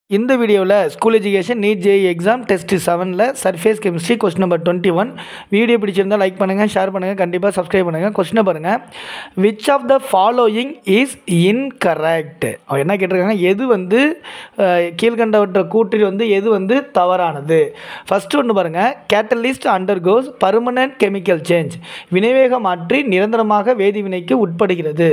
இந்த வீடியோவில் school education NEET JEE exam test செவனில் surface chemistry question number twenty one video பிடிச்சிருந்தால் like பண்ணுங்கள் ஷேர் பண்ணுங்கள் கண்டிப்பாக சப்ஸ்கிரைப் பண்ணுங்கள் கொஸ்டினை பாருங்கள் which of the following is incorrect அவன் என்ன கேட்டிருக்காங்க எது வந்து அஹ், கீழ்கண்டவற்றை கூற்றில் வந்து எது வந்து தவறானது ஃபஸ்ட்டு ஒன்று பாருங்கள் catalyst undergoes permanent chemical change வினைவேக மாற்றி நிரந்தரமாக வேதிவினைக்கு உட்படுகிறது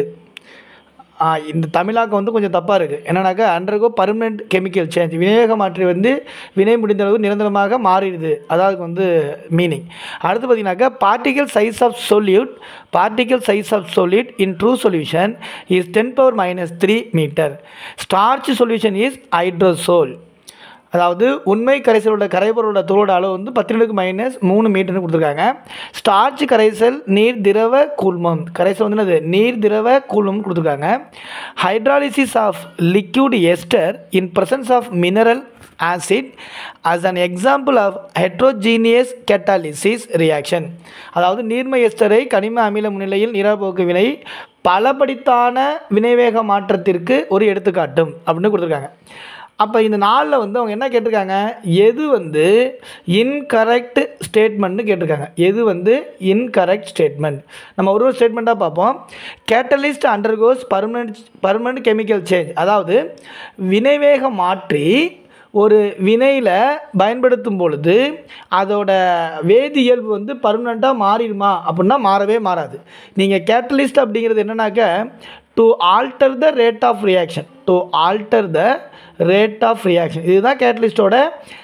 ஆ, இந்த தமிழாக்கம் வந்து கொஞ்சம் தப்பாக இருக்குது என்னன்னாக்கா அண்டர்கோ பர்மனெண்ட் கெமிக்கல் சேஞ்ச் வினைவேக மாற்றி வந்து வினை முடிந்த அளவு நிரந்தரமாக மாறிடுது அதாவது வந்து மீனிங் அடுத்து பார்த்தீங்கன்னாக்கா particle size of solute particle size of solute in true solution is ten power minus three metre starch solution is hydrosol அதாவது உண்மை கரைசலோட கரைபொருளோட தோலோட அளவு வந்து பத்தினடுக்கு மைனஸ் மூணு மீட்டர்னு கொடுத்துருக்காங்க ஸ்டார்ச் கரைசல் நீர் திரவ கூழ்மம் கரைசல் வந்து என்னது நீர் திரவ கூழ்மம் கொடுத்துருக்காங்க hydrolysis of liquid ester in presence of mineral acid as an example of heterogeneous catalysis reaction அதாவது நீர்ம எஸ்டரை கனிம அமில முன்னிலையில் நீராற்போக்கு வினை பலபடித்தான வினைவேக மாற்றத்திற்கு ஒரு எடுத்துக்காட்டும் அப்படின்னு கொடுத்துருக்காங்க அப்போ இந்த நாளில் வந்து அவங்க என்ன கேட்டிருக்காங்க எது வந்து இன்கரெக்ட் ஸ்டேட்மெண்ட்னு கேட்டிருக்காங்க எது வந்து இன்கரெக்ட் ஸ்டேட்மெண்ட் நம்ம ஒரு ஒரு ஸ்டேட்மெண்ட்டாக பார்ப்போம் catalyst undergoes permanent permanent chemical change அதாவது வினைவேக மாற்றி ஒரு வினையில் பயன்படுத்தும் பொழுது அதோட வேதியியல்பு வந்து பர்மனெண்ட்டாக மாறிடுமா அப்படின்னா மாறவே மாறாது நீங்கள் கேட்டலிஸ்ட் அப்படிங்கிறது என்னன்னாக்க to alter the rate of reaction to alter the rate of reaction இதுதான் கேட்டலிஸ்டோட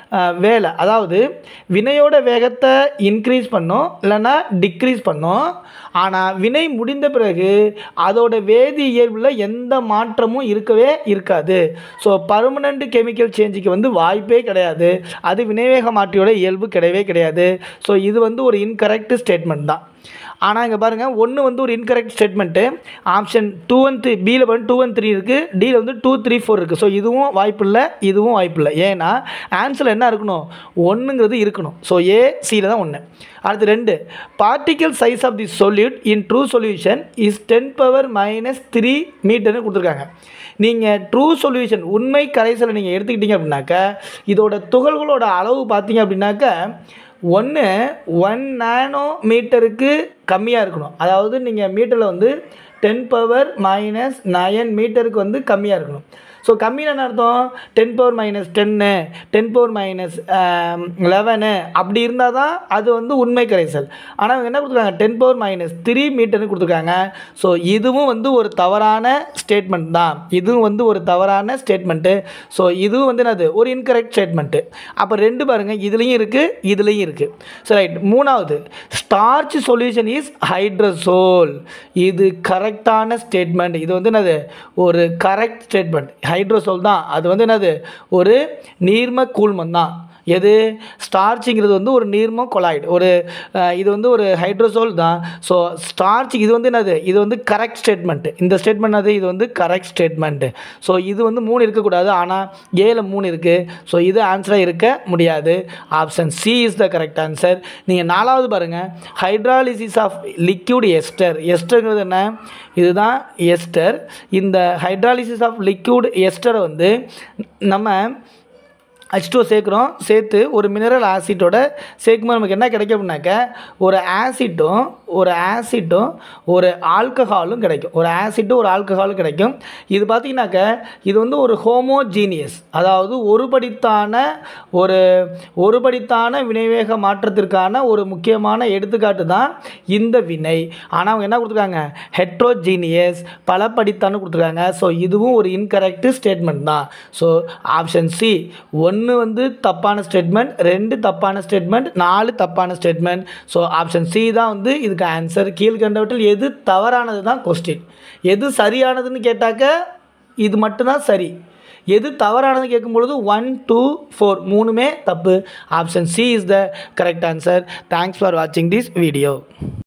வேலை அதாவது வினையோட வேகத்தை இன்க்ரீஸ் பண்ணும் இல்லைன்னா டிக்ரீஸ் பண்ணும் ஆனால் வினை முடிந்த பிறகு அதோட வேதி இயல்பில் எந்த மாற்றமும் இருக்கவே இருக்காது ஸோ பர்மனண்ட் கெமிக்கல் சேஞ்சுக்கு வந்து வாய்ப்பே கிடையாது அது வினைவேக மாற்றியோட இயல்பு கிடையவே கிடையாது ஸோ இது வந்து ஒரு இன்கரெக்ட் ஸ்டேட்மெண்ட் தான் ஆனால் இங்கே பாருங்கள் ஒன்று வந்து ஒரு incorrect statement option two one three பியில் வந்து டூ ஒன் த்ரீ இருக்குது டியில் வந்து டூ த்ரீ ஃபோர் இருக்குது ஸோ இதுவும் வாய்ப்பு இல்லை இதுவும் வாய்ப்பு இல்லை ஏன்னா ஆன்சரில் என்ன இருக்கணும் ஒன்றுங்கிறது இருக்கணும் ஸோ ஏ சியில் தான் ஒன்று அடுத்து ரெண்டு particle size of the solute in true solution is ten power minus three மீட்டர்னு கொடுத்துருக்காங்க நீங்கள் ட்ரூ சொல்யூஷன் உண்மை கரைசலை நீங்கள் எடுத்துக்கிட்டீங்க அப்படின்னாக்கா இதோட துகள்களோட அளவு பார்த்தீங்க அப்படின்னாக்கா ஒன்று ஒன் நானோ மீட்டருக்கு கம்மியாக இருக்கணும் அதாவது நீங்கள் மீட்டரில் வந்து டென் பவர் மைனஸ் நயன் மீட்டருக்கு வந்து கம்மியாக இருக்கணும் ஸோ கம்மியில் என்ன அர்த்தம் டென் பவர் மைனஸ் டென்னு டென் பவர் மைனஸ் லெவனு அப்படி இருந்தால் தான் அது வந்து உண்மை கரைசல் ஆனால் அவங்க என்ன கொடுத்துருக்காங்க டென் பவர் மைனஸ் த்ரீ மீட்டர்னு கொடுத்துருக்காங்க ஸோ இதுவும் வந்து ஒரு தவறான ஸ்டேட்மெண்ட் தான் இதுவும் வந்து ஒரு தவறான ஸ்டேட்மெண்ட்டு ஸோ இதுவும் வந்து என்னது ஒரு இன்கரெக்ட் ஸ்டேட்மெண்ட்டு அப்போ ரெண்டு பாருங்கள் இதுலேயும் இருக்குது இதுலேயும் இருக்குது ஸோ ரைட் மூணாவது ஸ்டார்ச் சொல்யூஷன் இஸ் ஹைட்ரசோல் இது கரெக்டான ஸ்டேட்மெண்ட் இது வந்து என்னது ஒரு கரெக்ட் ஸ்டேட்மெண்ட் ஹைட்ரோசோல் தான் அது வந்து என்னது ஒரு நீர்ம கூழ்மம் தான் எது ஸ்டார்ச்சுங்கிறது வந்து ஒரு நீர்ம கொலாய்டு ஒரு அஹ், இது வந்து ஒரு ஹைட்ரோசோல் தான் ஸோ ஸ்டார்ச் இது வந்து என்னது இது வந்து கரெக்ட் ஸ்டேட்மெண்ட்டு இந்த ஸ்டேட்மெண்ட் அது இது வந்து கரெக்ட் ஸ்டேட்மெண்ட்டு ஸோ இது வந்து மூணு இருக்கக்கூடாது ஆனால் ஏல மூணு இருக்குது ஸோ இது ஆன்சராக இருக்க முடியாது option C is the correct answer நீங்கள் நாலாவது பாருங்கள் ஹைட்ராலிசிஸ் ஆஃப் லிக்யூட் எஸ்டர் எஸ்டருங்கிறது என்ன இதுதான் எஸ்டர் இந்த ஹைட்ராலிசிஸ் ஆஃப் லிக்யூட் எஸ்டரை வந்து நம்ம H2O சேர்க்குறோம் சேர்த்து ஒரு மினரல் ஆசிட்டோட சேர்க்கும்போது நமக்கு என்ன கிடைக்கும் அப்படின்னாக்க ஒரு ஆசிட்டும் ஒரு ஆசிட்டும் ஒரு ஆல்கஹாலும் கிடைக்கும் ஒரு ஆசிட்டும் ஒரு ஆல்கஹாலும் கிடைக்கும் இது பார்த்திங்கனாக்க இது வந்து ஒரு ஹோமோஜீனியஸ் அதாவது ஒருபடித்தான ஒரு ஒருபடித்தான வினைவேக மாற்றத்திற்கான ஒரு முக்கியமான எடுத்துக்காட்டு தான் இந்த வினை ஆனால் அவங்க என்ன கொடுத்துருக்காங்க ஹெட்ரோஜீனியஸ் பலப்படித்தான்னு கொடுத்துருக்காங்க ஸோ இதுவும் ஒரு இன்கரெக்ட் ஸ்டேட்மெண்ட் தான் ஸோ ஆப்ஷன் சி ஒன்று வந்து தப்பான ஸ்டேட்மெண்ட் ரெண்டு தப்பான ஸ்டேட்மெண்ட் நாலு தப்பான ஸ்டேட்மெண்ட் ஸோ ஆப்ஷன் சி தான் வந்து இதுக்கு ஆன்சர் கீழ்கண்டவற்றில் எது தவறானது தான் கொஸ்டின் எது சரியானதுன்னு கேட்டாக்க இது மட்டும்தான் சரி எது தவறானது கேட்கும் பொழுது ஒன் டூ ஃபோர் மூணுமே தப்பு option C is the correct answer thanks for வாட்சிங் திஸ் வீடியோ